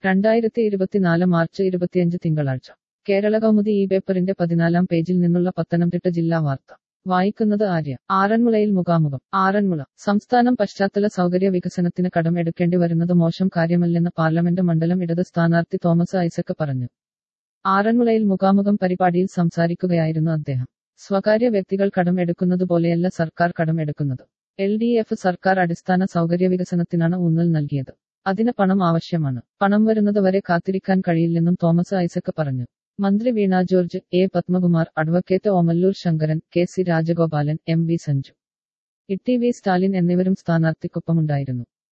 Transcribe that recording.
രണ്ടായിരത്തി ഇരുപത്തിനാല് മാർച്ച് ഇരുപത്തിയഞ്ച് തിങ്കളാഴ്ച കേരള കൗമുദി ഈ പേപ്പറിന്റെ പതിനാലാം പേജിൽ നിന്നുള്ള പത്തനംതിട്ട ജില്ലാ വാർത്ത വായിക്കുന്നത് ആര്യ ആറന്മുളയിൽ മുഖാമുഖം ആറന്മുള സംസ്ഥാനം പശ്ചാത്തല സൗകര്യ വികസനത്തിന് കടം എടുക്കേണ്ടി വരുന്നത് മോശം കാര്യമല്ലെന്ന് പാർലമെന്റ് മണ്ഡലം ഇടത് സ്ഥാനാർത്ഥി തോമസ് ഐസക് പറഞ്ഞു ആറന്മുളയിൽ മുഖാമുഖം പരിപാടിയിൽ സംസാരിക്കുകയായിരുന്നു അദ്ദേഹം സ്വകാര്യ വ്യക്തികൾ കടം എടുക്കുന്നതുപോലെയല്ല സർക്കാർ കടം എടുക്കുന്നത് എൽ ഡി എഫ് സർക്കാർ അടിസ്ഥാന സൗകര്യ വികസനത്തിനാണ് ഊന്നൽ നൽകിയത് അതിന് പണം ആവശ്യമാണ് പണം വരുന്നത് വരെ കാത്തിരിക്കാൻ കഴിയില്ലെന്നും തോമസ് ഐസക് പറഞ്ഞു മന്ത്രി Veena George A Padmakumar advocate Omallur Sankaran K C Rajagopalan M V Sanju E T V Stalin എന്നിവരും സ്ഥാനാർത്ഥിക്കൊപ്പമുണ്ടായിരുന്നു